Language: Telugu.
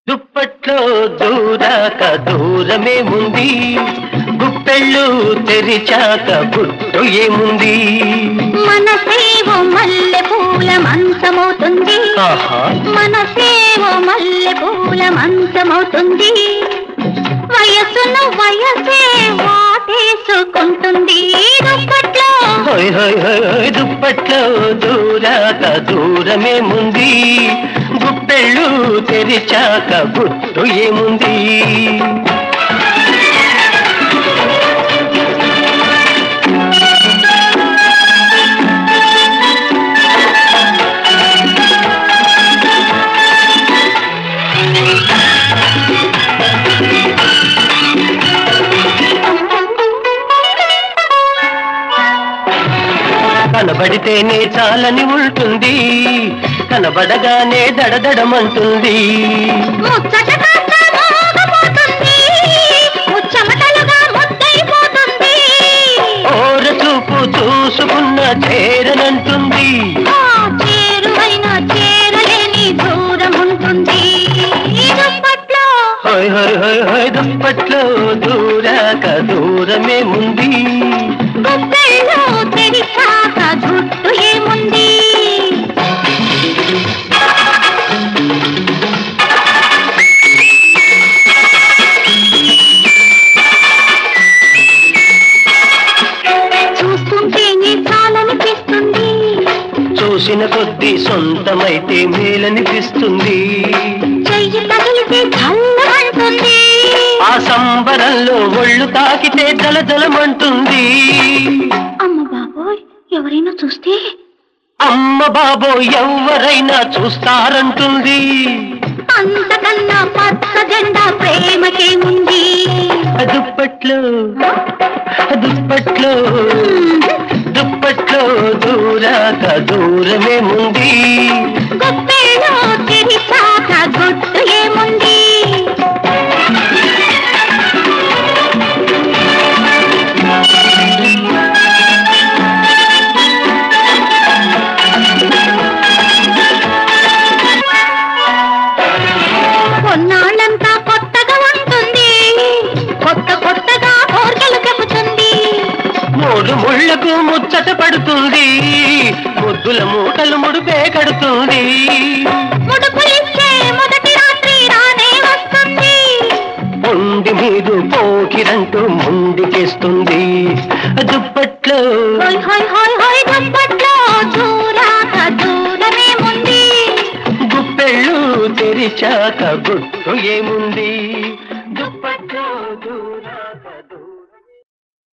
దుప్పట్లో దూరాక దూరమే ఉంది గుప్పెళ్ళు తెరిచాక గుట్టు ఏముంది మనసేవో మల్లె పూల మంచమవుతుంది ఆహా మనసేవో మల్లె పూల మంచమవుతుంది వయసును వయసే వాటేసుకుంటుంది దుప్పట్లో హోయ్ హోయ్ హోయ్ హోయ్ దుప్పట్లో దూరాక దూరమే ఉంది గుప్పెళ్ళు తెరిచాక గుట్టు ఏముంది కనబడితేనే చాలని ఉంటుంది కనబడగానే దడదడమంటుంది ముచ్చట కాస్త మోగపోతుంది ముచ్చమటలుగా ముద్దైపోతుంది ఓర చూపు చూసుకున్న చేరనంటుంది ఆ చేరువైన చేరలేని దూరం ఉంటుంది దుప్పట్లో హోయ్ హోయ్ హోయ్ హోయ్ దుప్పట్లో దూరాక దూరమే ఉంది గుప్పెళ్ళు తెరిచాక జుట్టు ఏముంది చూస్తుంటేనే చాలనిపిస్తుంది చూసిన కొద్దీ సొంతమైతే మేలనిపిస్తుంది చెయ్యి తగిలితే చల్లమంటుంది ఆ సంబరంలో ఒళ్ళు తాకితే జలజలమంటుంది అమ్మ బాబోయ్ ఎవరైనా చూస్తే అమ్మ బాబో ఎవరైనా చూస్తారంటుంది అంతకన్నా పచ్చ జెండా ప్రేమకేముంది దుప్పట్లో దుప్పట్లో దుప్పట్లో దూరాక దూరమే ఉంది గుప్పెళ్ళు తెరిచాక గుట్టు ఏముంది కొన్నాళ్ళంతా కొత్తగా ఉంటుంది కొత్త కొత్తగా కోరికలు చెబుతుంది మూడు ముళ్లకు ముచ్చట పడుతుంది ముద్దుల మూటలు ముడిపే కడుతుంది ముడుపులిచ్చే మొదటి రాత్రి రానే వస్తుంది పొండి మీద పోకిరంటూ ముండికేస్తుంది దుప్పట్లో హోయ్ హోయ్ హోయ్ హోయ్ దుప్పట్లో దూరాక దూరమేముంది గుప్పెళ్ళు తెరిచాక గుట్టు ఏముంది దుప్పట్లో దూరాక దూరం